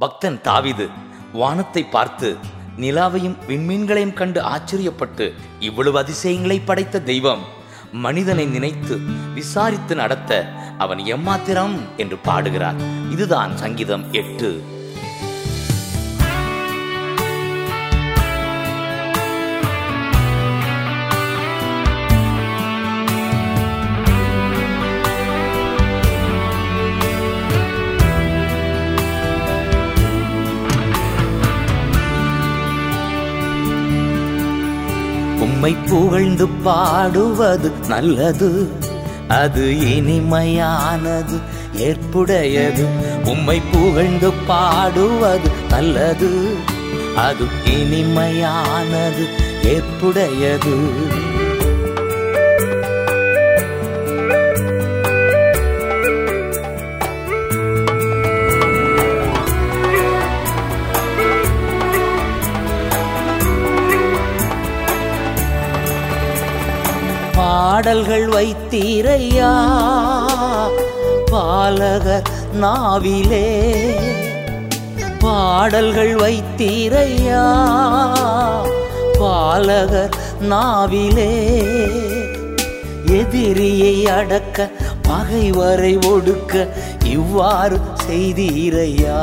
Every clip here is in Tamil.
பக்தன் தாவிது வானத்தை பார்த்து நிலாவையும் விண்மீன்களையும் கண்டு ஆச்சரியப்பட்டு இவ்வளவு அதிசயங்களை படைத்த தெய்வம் மனிதனை நினைத்து விசாரித்து நடத்த அவன் எம்மாத்திரம் என்று பாடுகிறார் இதுதான் சங்கீதம் எட்டு உம்மை புகழ்ந்து பாடுவது நல்லது அது இனிமையானது ஏற்புடையது உம்மை புகழ்ந்து பாடுவது நல்லது அது இனிமையானது ஏற்புடையது பாடல்கள் வைத்தீரையா பாலகர் நாவிலே பாடல்கள் வைத்தீரையா பாலகர் நாவிலே எதிரியை அடக்க பகைவரை ஒடுக்க இவ்வாறு செய்தீரையா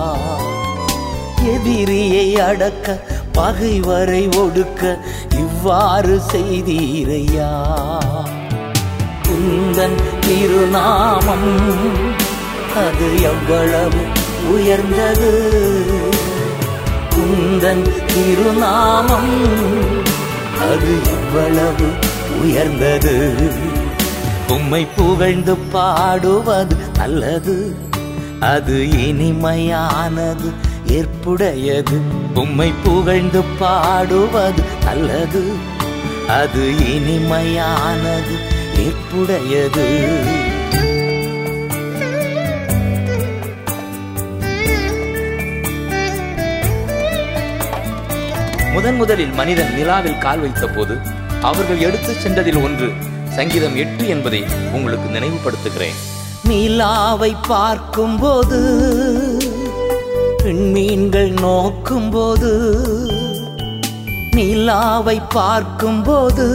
எதிரியை அடக்க பகைவரை ஒடுக்க இவ்வாறு செய்தீரையா குந்தன் திருநாமம் அது எவ்வளவு உயர்ந்தது குந்தன் திருநாமம் அது எவ்வளவு உயர்ந்தது உம்மை புகழ்ந்து பாடுவது நல்லது அது இனிமையானது ஏற்புடையது உம்மை புகழ்ந்து பாடுவது நல்லது அது இனிமையானது ஏற்புடையது முதன் முதலில் மனிதன் நிலாவில் கால் வைத்த போது அவர்கள் எடுத்து சென்றதில் ஒன்று சங்கீதம் எட்டு என்பதை உங்களுக்கு நினைவுபடுத்துகிறேன் நிலாவை பார்க்கும்போது மீன்கள் நோக்கும்போது நிலாவை பார்க்கும்போது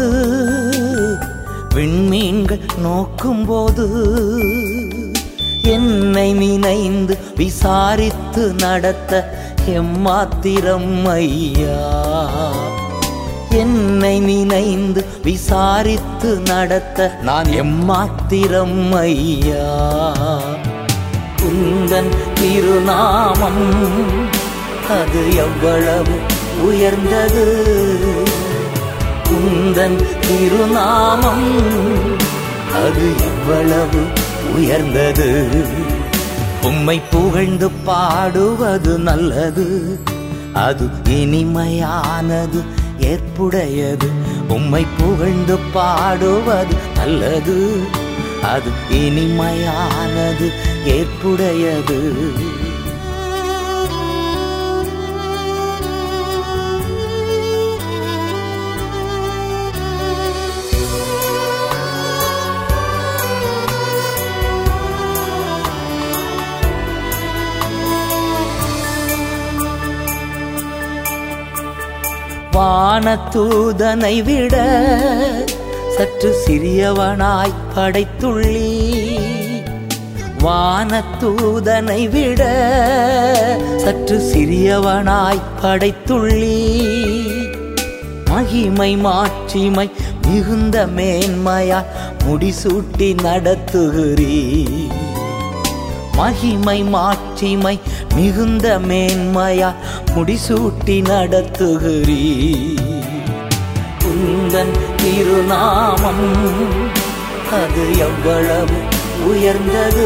விண்மீன்கள் நோக்கும்போது என்னை நினைந்து விசாரித்து நடத்த எம்மாத்திரம் ஐயா என்னை நினைந்து விசாரித்து நடத்த நான் எம்மாத்திரம் ஐயா குந்தன் திருநாமம் அது எவ்வளவு உயர்ந்தது குந்தன் திருநாமம் அது எவ்வளவு உயர்ந்தது உம்மை புகழ்ந்து பாடுவது நல்லது அது இனிமையானது ஏற்புடையது உம்மை புகழ்ந்து பாடுவது நல்லது அது இனிமையானது ஏற்புடையது வானத்தூதனை விட சற்று சிறியவனாய் படைத்துள்ளி வானத்தூதனை விட சற்று சிறியவனாய் படைத்துள்ளி மகிமை மாட்சிமை மிகுந்த மேன்மையா முடிசூட்டி நடத்துகிறீ மகிமை மாட்சிமை மிகுந்த மேன்மையா முடிசூட்டி நடத்துகிறீ குந்தன் திருநாமம் அது எவ்வளவு உயர்ந்தது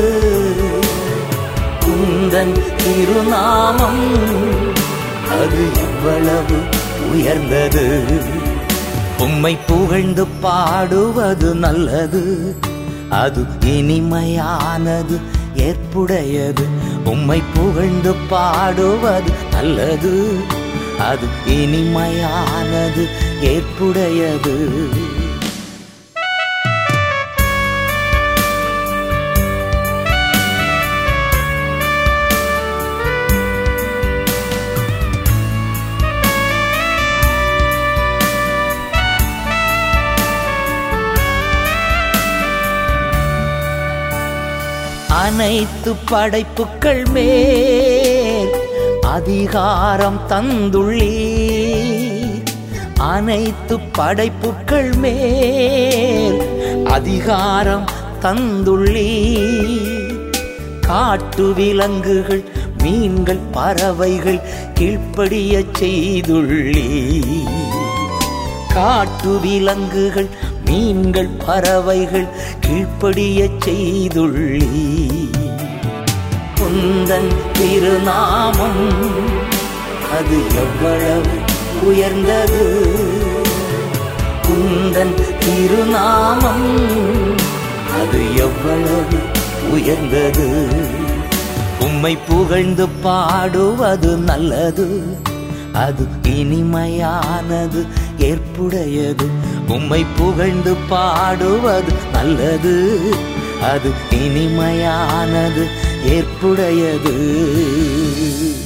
குந்தன் திருநாமம் அது எவ்வளவு உயர்ந்தது உம்மை புகழ்ந்து பாடுவது நல்லது அது இனிமையானது ஏற்புடையது உம்மை புகழ்ந்து பாடுவது நல்லது அது இனிமையானது ஏற்புடையது அனைத்து படைப்புக்கள் மேல் அதிகாரம் தந்துள்ளீர் அனைத்து படைப்புக்கள் மேல் அதிகாரம் தந்துள்ளீர் காட்டு விலங்குகள் மீன்கள் பறவைகள் கீழ்ப்படிய செய்துள்ளீர் காட்டு விலங்குகள் மீன்கள் பறவைகள் கீழ்ப்படிய செய்துள்ளீர் குந்தன் திருநாமம் அது எவ்வளவு உயர்ந்தது குந்தன் திருநாமம் அது எவ்வளவு உயர்ந்தது உம்மை புகழ்ந்து பாடுவது நல்லது அது இனிமையானது ஏற்புடையது உம்மை புகழ்ந்து பாடுவது நல்லது அது இனிமையானது ஏற்புடையது